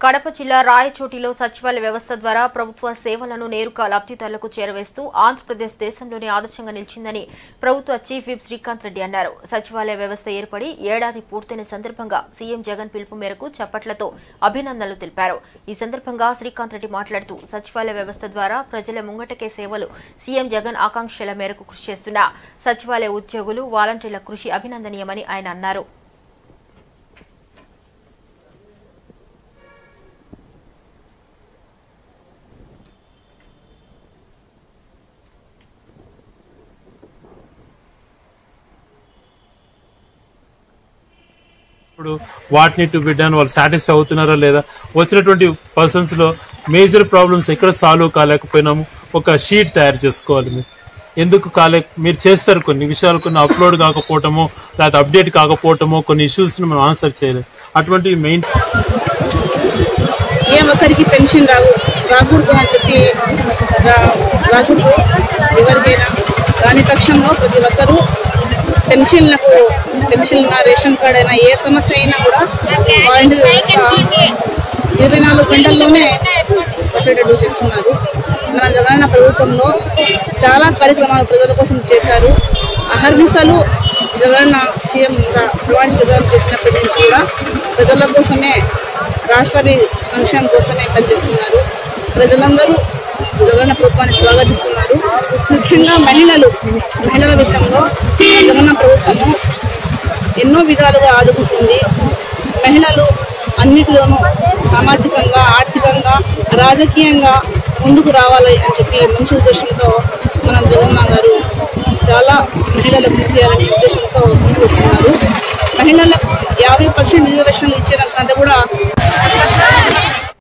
కడప జిల్లా రాయచోటిలో సచివాలయ వ్యవస్థ ద్వారా ప్రభుత్వ సేవలను నేరుగా లబ్ధిదారులకు చేరవేస్తూ ఆంధ్రప్రదేశ్ దేశంలోనే ఆదర్శంగా నిలిచిందని ప్రభుత్వ చీఫ్ విప్ శ్రీకాంత్ రెడ్డి అన్నారు సచివాలయ వ్యవస్థ ఏర్పడి ఏడాది పూర్తయిన సందర్భంగా సీఎం జగన్ పిలుపు మేరకు చప్పట్లతో అభినందనలు తెలిపారు ఈ సందర్భంగా శ్రీకాంత్ రెడ్డి మాట్లాడుతూ సచివాలయ వ్యవస్థ ద్వారా ప్రజల ముంగటకే సేవలు సీఎం జగన్ ఆకాంక్షల మేరకు కృషి చేస్తున్న సచివాలయ ఉద్యోగులు వాలంటీర్ల కృషి అభినందనీయమని ఆయన అన్నారు ఇప్పుడు వాటిని టు బిడ్ అని వాళ్ళు సాటిస్ఫై అవుతున్నారా లేదా వచ్చినటువంటి పర్సన్స్ లో మేజర్ ప్రాబ్లమ్స్ ఎక్కడ సాల్వ్ కాలేకపోయినాము ఒక షీట్ తయారు చేసుకోవాలి మీరు ఎందుకు కాలే మీరు చేస్తారు కొన్ని విషయాలు కొన్ని అప్లోడ్ కాకపోవటమో లేకపోతే అప్డేట్ కాకపోవటమో కొన్ని ఇష్యూస్ ని మనం ఆన్సర్ చేయలేదు అటువంటి మెయిన్ ఏ ఒక్కరికి పెన్షన్ రావు రాకూడదు అని చెప్పి రా- రాకూడదు ఎవరికైనా దాని పక్షంలో ప్రతి ఒక్కరూ పెన్షన్లకు పెన్షన్ రేషన్ కార్డ్ అయినా ఏ సమస్య అయినా కూడా వాలంటీర్ వ్యవస్థ ఇరవై నాలుగు గంటల్లోనే వచ్చేటట్టు చేస్తున్నారు మన జగనన్న ప్రభుత్వంలో చాలా కార్యక్రమాలు ప్రజల కోసం చేశారు అహర్నిశలు జగనన్న సీఎంగా ప్రమాణ స్వీకారం చేసినప్పటి నుంచి కూడా ప్రజల కోసమే రాష్ట్ర అభి- సంక్షేమం కోసమే పనిచేస్తున్నారు ప్రజలందరూ జగనన్న ప్రభుత్వాన్ని స్వాగతిస్తున్నారు ముఖ్యంగా మహిళలు మహిళల విషయంలో జగనన్న ప్రభుత్వము ఎన్నో విధాలుగా ఆదుకుంటుంది మహిళలు అన్నిటిలోనూ సామాజికంగా ఆర్థికంగా రాజకీయంగా ముందుకు రావాలి అని చెప్పి మంచి ఉద్దేశంతో మన జగన్మ గారు చాలా మహిళలకు చేయాలనే ఉద్దేశంతో ముందుకు వస్తున్నారు మహిళలకు యాభై పర్సెంట్ రిజర్వేషన్లు ఇచ్చేదానికంతా కూడా